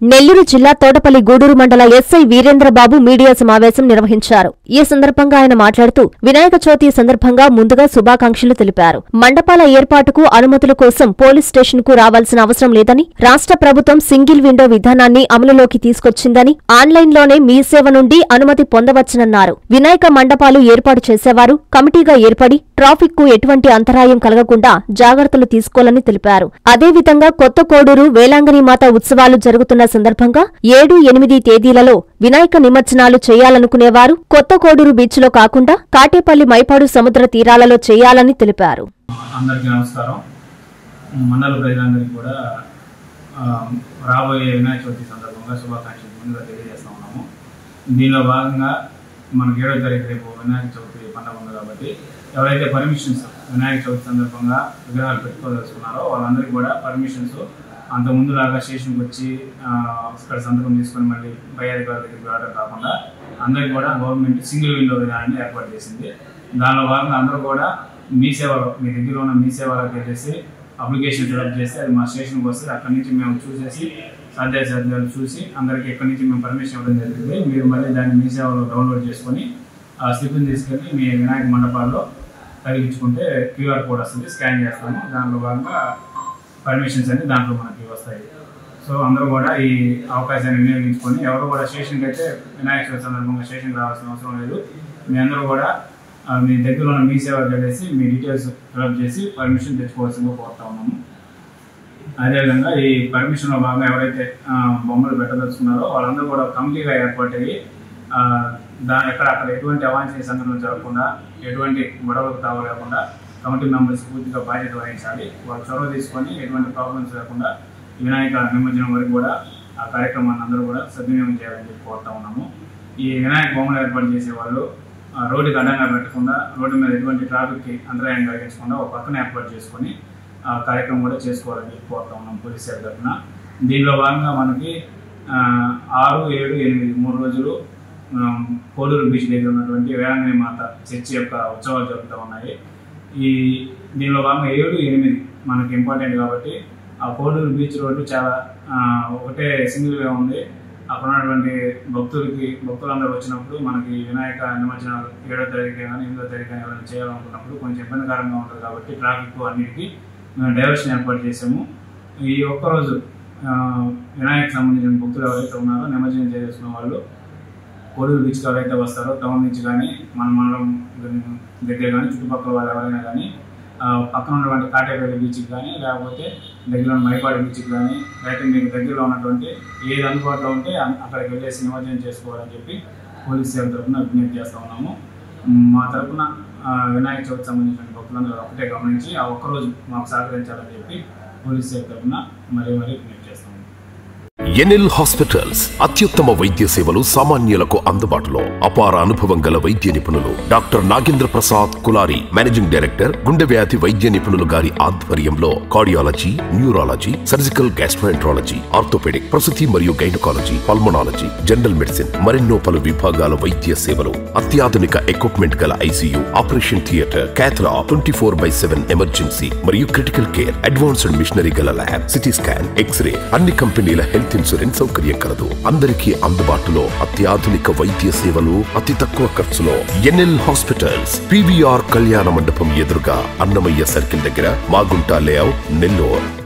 నెల్లూరు జిల్లా తోటపల్లి గూడూరు మండల SI Veerendra Babu media సమావేశం నిర్వహించారు ఈ సందర్భంగా ఆయన మాట్లాడుతూ వినాయక చవితి సందర్భంగా ముందుగా శుభాకాంక్షలు తెలిపారు మండపాల ఏర్పాటుకు అనుమతుల కోసం పోలీస్ స్టేషన్ కు రావాల్సిన అవసరం లేదని రాష్ట్ర ప్రభుత్వం సింగిల్ విండో విధానాన్ని అమలులోకి తీసుకొచ్చిందని ఆన్లైన్లోనే మీ సేవ నుండి అనుమతి పొందవచ్చునన్నారు వినాయక మండపాలు ఏర్పాటు చేసేవారు కమిటీగా ఏర్పడి ట్రాఫిక్ కు ఎటువంటి అంతరాయం కలగకుండా జాగ్రత్తలు తీసుకోవాలని తెలిపారు అదేవిధంగా కొత్త కోడూరు వేలాంగని మాత ఉత్సవాలు జరుగుతున్న సందర్భంగా ఏడు ఎనిమిది తేదీలలో వినాయక నిమజ్జనాలు చేయాలనుకునేవారు కొత్త కోడూరు బీచ్లో కాకుండా కాటేపల్లి మైపాడు సముద్ర తీరాలలో చేయాలని తెలిపారు అందరికీ నమస్కారం మండల ప్రజలందరికీ కూడా ఆ, రాబోయే వినాయక చవితి సందర్భంగా శుభాకాంక్షలు ముందుగా తెలియజేస్తా ఉన్నాము దీనిలో భాగంగా మనకి ఏడో తారీఖు రేపు వినాయక చవితి పండుగ ఉంది కాబట్టి ఎవరైతే పర్మిషన్స్ వినాయక చవితి సందర్భంగా విగ్రహాలు పెట్టుకోదలుచుకున్నారో వాళ్ళందరికీ కూడా పర్మిషన్స్ అంత ముందులాగా స్టేషన్కి వచ్చి ఆ, ఇక్కడ సంతకం తీసుకొని మళ్ళీ పై అధికారుల దగ్గరికి రావడం కాకుండా అందరికీ కూడా గవర్నమెంట్ సింగిల్ విండో విధానాన్ని ఏర్పాటు చేసింది దానిలో భాగంగా అందరూ కూడా మీ సేవలో మీ దగ్గర ఉన్న మీ సేవలోకి వెళ్ళేసి అప్లికేషన్ ఫిల్అప్ చేస్తే అది మా స్టేషన్కి వస్తే అక్కడి నుంచి మేము చూసేసి సాధ్యాసాధ్యాలు చూసి అందరికీ ఎక్కడి నుంచి మేము పర్మిషన్ ఇవ్వడం జరిగింది మీరు మళ్ళీ దాన్ని మీ సేవలో డౌన్లోడ్ చేసుకొని ఆ స్లిప్ని తీసుకెళ్ళి మీ వినాయక మండపాల్లో తగిలించుకుంటే క్యూఆర్ కోడ్ వస్తుంది స్కాన్ చేస్తాము దాంట్లో భాగంగా పర్మిషన్స్ అన్ని దాంట్లో మనకి వస్తాయి సో అందరూ కూడా ఈ అవకాశాన్ని వినియోగించుకొని ఎవరు కూడా స్టేషన్కి అయితే వినాయక చవితి సందర్భంగా స్టేషన్కి రావాల్సిన అవసరం లేదు మీ అందరూ కూడా ఆ, మీ దగ్గర ఉన్న మీ సేవ వెళ్ళేసి మీ డీటెయిల్స్ ఫిల్అప్ చేసి పర్మిషన్ తెచ్చుకోవాల్సిందిగా కోరుతా ఉన్నాము అదేవిధంగా ఈ పర్మిషన్లో భాగంగా ఎవరైతే ఆ, బొమ్మలు పెట్టదలుచుకున్నారో వాళ్ళందరూ కూడా కమిటీగా ఏర్పాటయ్యి ఆ, దా ఎక్కడ అక్కడ ఎటువంటి అవాంఛనీయ సంఘటనలు జరగకుండా ఎటువంటి గొడవలకు తావ లేకుండా కమిటీ మెంబర్స్ పూర్తిగా బాధ్యత వహించాలి వాళ్ళు చొరవ తీసుకొని ఎటువంటి ప్రాబ్లమ్స్ లేకుండా వినాయక నిమజ్జనం వరకు కూడా ఆ కార్యక్రమాన్ని అందరూ కూడా సద్వినియోగం చేయాలని చెప్పి కోరుతా ఉన్నాము ఈ వినాయక బొమ్మలు ఏర్పాటు చేసే వాళ్ళు ఆ, రోడ్డుకి అడ్డంగా పెట్టకుండా రోడ్డు మీద ఎటువంటి ట్రాఫిక్కి అంతరాయం కలిగించకుండా ఒక పక్కన ఏర్పాటు చేసుకొని ఆ కార్యక్రమం కూడా చేసుకోవాలని చెప్పి కోరుతా ఉన్నాం పోలీస్ శాఖ తరఫున దీనిలో భాగంగా మనకి ఆ, ఆరు ఏడు ఎనిమిది మూడు రోజులు ఆ, కోడూరు బీచ్ దగ్గర ఉన్నటువంటి వేలంగిని మాత చర్చి యొక్క ఉత్సవాలు జరుగుతూ ఉన్నాయి ఈ దీనిలో భాగంగా ఏడు ఎనిమిది మనకి ఇంపార్టెంట్ కాబట్టి ఆ కోడూరు బీచ్ రోడ్డు చాలా ఆ, ఒకటే సింగిల్గా ఉంది అక్కడ ఉన్నటువంటి భక్తులకి భక్తులందరూ వచ్చినప్పుడు మనకి వినాయక నిమజ్జనాలు ఏడో తారీఖు కానీ ఎనిమిదో తారీఖు కానీ ఎవరైనా చేయాలనుకున్నప్పుడు కొంచెం ఇబ్బందికరంగా ఉంటుంది కాబట్టి ట్రాఫిక్ అన్నిటికీ మేము డైవర్షన్ ఏర్పాటు చేసాము ఈ ఒక్కరోజు ఆ, వినాయక సంబంధించిన భక్తులు ఎవరైతే ఉన్నారో నిమజ్జనం చేసుకున్న వాళ్ళు కోడూరు బీచ్కి ఎవరైతే వస్తారో టౌన్ నుంచి కానీ మన మండలం దగ్గర కానీ చుట్టుపక్కల వాళ్ళు ఎవరైనా కానీ ఆ, పక్కన ఉన్నటువంటి కాటేపల్లి బీచ్కి కానీ లేకపోతే దగ్గర ఉన్న మైపాడు బీచ్కి కానీ లేకపోతే మీకు దగ్గరలో ఉన్నటువంటి ఏది అందుబాటులో ఉంటే అ- అక్కడికి వెళ్ళేసి నిమజ్జనం చేసుకోవాలని చెప్పి పోలీస్ సేవ తరఫున విజ్ఞప్తి చేస్తూ ఉన్నాము మ్, మా తరఫున ఆ, వినాయక చవితి సంబంధించిన భక్తులందరూ ఒకటే గమనించి ఆ ఒక్కరోజు మాకు సహకరించాలని చెప్పి పోలీస్ సేవ తరఫున మరీ మరీ విజ్ఞప్తి చేస్తాము ఎన్ఎల్ హాస్పిటల్స్ అత్యుత్తమ వైద్య సేవలు సామాన్యులకు అందుబాటులో అపార అనుభవం గల వైద్య నిపుణులు doctor Nagendra Prasad Kulari managing director గుండె వ్యాధి వైద్య నిపుణులు గారి ఆధ్వర్యంలో cardiology neurology surgical gastroenterology orthopaedic ప్రసూతి మరియు గైనకాలజీ పల్మనాలజీ జనరల్ మెడిసిన్ మరెన్నో పలు విభాగాల వైద్య సేవలు అత్యాధునిక ఎక్విప్మెంట్ గల ICU operation theatre cath lab twenty four by seven emergency మరియు క్రిటికల్ కేర్ అడ్వాన్స్డ్ మిషనరీ గల ల్యాబ్ సిటీ స్కాన్ ఎక్స్రే అన్ని కంపెనీల హెల్త్ ఇన్సూరెన్స్ సౌకర్యం కలదు అందరికీ అందుబాటులో అత్యాధునిక వైద్య సేవలు అతి తక్కువ ఖర్చులో ఎన్ఎల్ హాస్పిటల్స్ పివిఆర్ కళ్యాణ మండపం ఎదురుగా అన్నమయ్య సర్కిల్ దగ్గర మాగుంట లేఅవుట్ నెల్లూరు